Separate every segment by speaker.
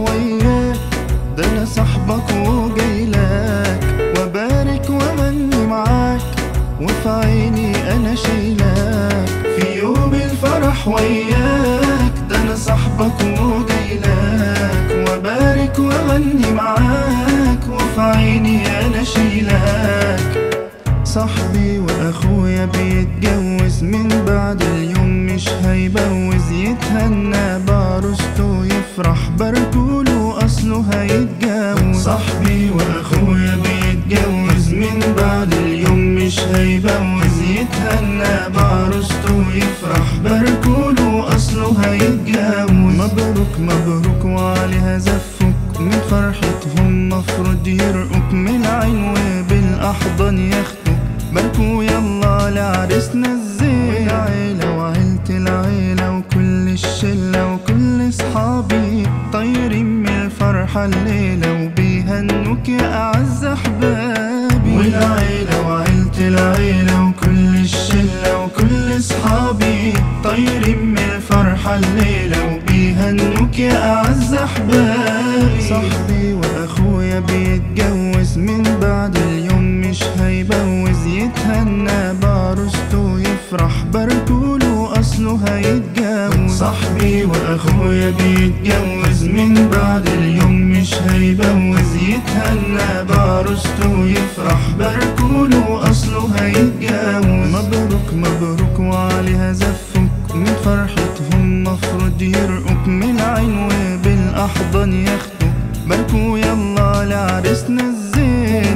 Speaker 1: وياك ده انا صاحبك وجايلك وبارك وغني معاك وفي عيني انا شايلك في يوم الفرح وياك ده انا صاحبك وجايلك وبارك وغني معاك وفي عيني انا شايلك صاحبي واخويا بيتجوز من بعد اليوم مش هيبوز يتهنى بعروسته يفرح باركوله اصله هيتجوز صاحبي واخويا بيتجوز من بعد اليوم مش هيبوز يتهنى بعروسته يفرح باركوله اصله هيتجوز مبروك مبروك وعليها زفك من فرحتهم مفروض يرقوك من العين وبالاحضان ياخدوك باركوا يلا لعريسنا الزين والعيلة وعيلة العيلة وكل الشلة وكل صحابي طايرين من الفرحة الليلة وبيهنوك يا أعز أحبابي والعيلة وعيلة العيلة وكل الشلة وكل صحابي طايرين من الفرحة الليلة وبيهنوك يا أعز أحبابي صاحبي وأخويا بيتجوز من بعد اليوم مش هيبوز يتهنى بعروسته يفرح باركوله أصله هيتجوز صاحبي وأخويا بيتجوز من بعد اليوم مش هيبوز يتهنى بعروسته يفرح باركوله أصله هيتجوز مبروك مبروك وعليها زفك من فرحتهم مفروض يرقوك من العين وبالأحضان ياخدوك باركوا يلا لعريسنا الزين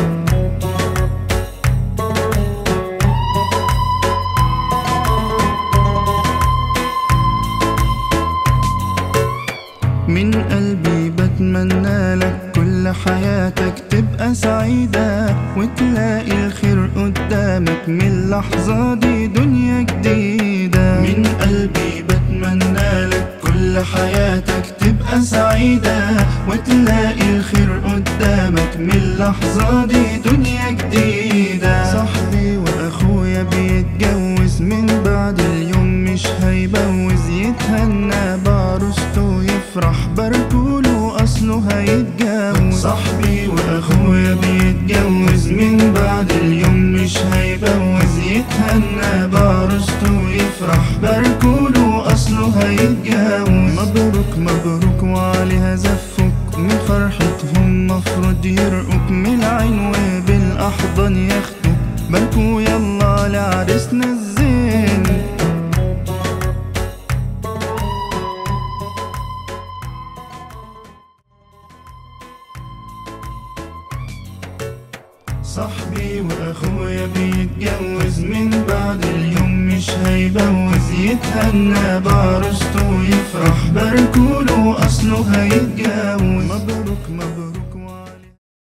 Speaker 1: من قلبي بتمنى لك كل حياتك تبقى سعيدة وتلاقي الخير قدامك من اللحظة دي دنيا جديدة من قلبي بتمنى لك كل حياتك تبقى سعيدة وتلاقي الخير قدامك من اللحظة دي دنيا جديدة صاحبي وأخويا بيتجوز من بعد اليوم مش هيبوز يتهنى بعروسته يفرح باركوله أصله هيتجوز صاحبي وأخويا بيتجوز من بعد اليوم مش هيبوز يتهنى بعروسته يفرح باركوله أصله هيتجوز مبروك مبروك وعليها زفك من فرحتهم مفروض يرقوك من العين وبالأحضان ياخدوك باركوا يلا لعريسنا الزين صاحبي واخويا بيتجوز من بعد اليوم مش هيبوز يتهنى بعروسته يفرح باركوله اصله هيتجوز مبروك مبروك